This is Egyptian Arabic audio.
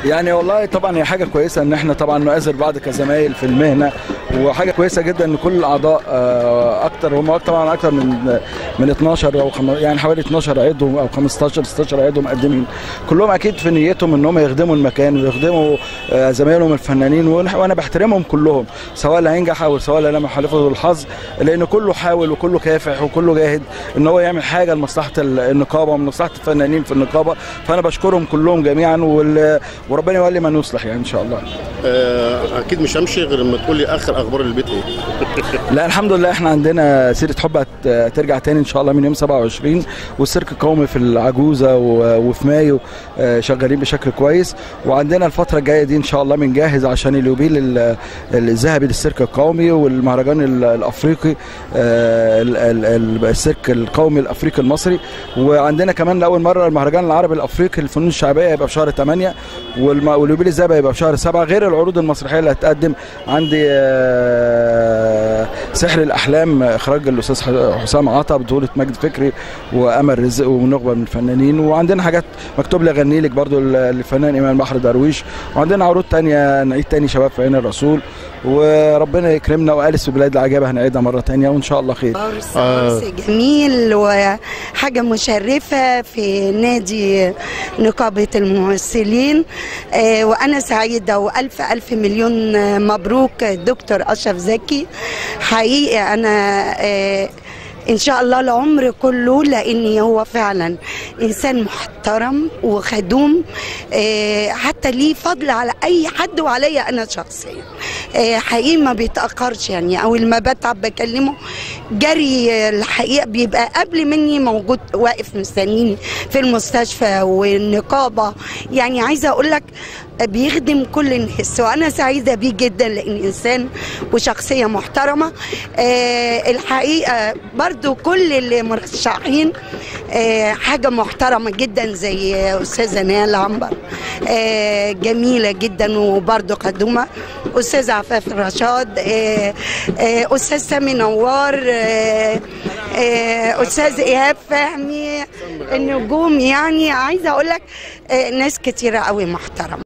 يعني والله طبعا هي حاجه كويسه ان احنا طبعا نؤازر بعض كزمايل في المهنه وحاجه كويسه جدا ان كل الاعضاء آه، اكتر هم طبعا اكتر من من 12 او خم... يعني حوالي 12 عضو او 15 16 عضو مقدمين كلهم اكيد في نيتهم ان هم يخدموا المكان ويخدموا آه، زمايلهم الفنانين وأنا- وانا بحترمهم كلهم سواء اللي هينجح او سواء اللي لم يحالفه الحظ لان كله حاول وكله كافح وكله جاهد ان هو يعمل حاجه لمصلحه ال- النقابه ومصلحه الفنانين في النقابه فانا بشكرهم كلهم جميعا وال... وربنا يولي من يصلح يعني ان شاء الله آه، اكيد مش همشي غير لما تقول لي اخر اخبار البيت ايه لا الحمد لله احنا عندنا سيره حب هت- هترجع تاني ان شاء الله من يوم 27 والسيرك القومي في العجوزه و- وفي مايو آه، شغالين بشكل كويس وعندنا الفتره الجايه دي ان شاء الله بنجهز عشان اليوبيل ال- الذهبي للسيرك القومي والمهرجان ال- الافريقي آه، ال- ال- ال- السيرك القومي الافريقي المصري وعندنا كمان لاول مره المهرجان العربي الافريقي للفنون الشعبيه هيبقى في شهر 8 والم- واليوبيل الذهبي هيبقى في شهر 7 غير العروض المسرحيه اللي هتقدم عندي آه، سحر الاحلام اخراج الاستاذ ح- حسام عطا بطوله مجد فكري وامل رزق ونخبه من الفنانين وعندنا حاجات مكتوب لي اغني لك برضو ل- للفنان ايمان بحر درويش وعندنا عروض تانية نعيد تاني شباب في عين الرسول وربنا يكرمنا واليس في بلاد العجابه هنعيدها مره تانية وان شاء الله خير عرس آه. عرس جميل وحاجة مشرفة في نادي نقابة الممثلين آه، وأنا سعيدة وألف ألف مليون آه، مبروك دكتور أشرف زكي حقيقي أنا آه، ان شاء الله العمر كله لان هو فعلا انسان محترم وخدوم آه، حتى ليه فضل على اي حد وعليا انا شخصيا آه، حقيقي ما بيتاخرش يعني اول ما بتعب بكلمه جري آه، الحقيقه بيبقى قبل مني موجود واقف مستنيني في المستشفى والنقابه يعني عايزه اقول لك بيخدم كل الناس وانا سعيده بيه جدا لان انسان وشخصيه محترمه آه الحقيقه برضو كل المرشحين آه حاجه محترمه جدا زي استاذه نهال عنبر آه جميله جدا وبرضو خدومه استاذ عفاف رشاد آه آه استاذ سامي نوار آه آه استاذ ايهاب فهمي النجوم يعني عايزه اقول لك آه ناس كتيره قوي محترمه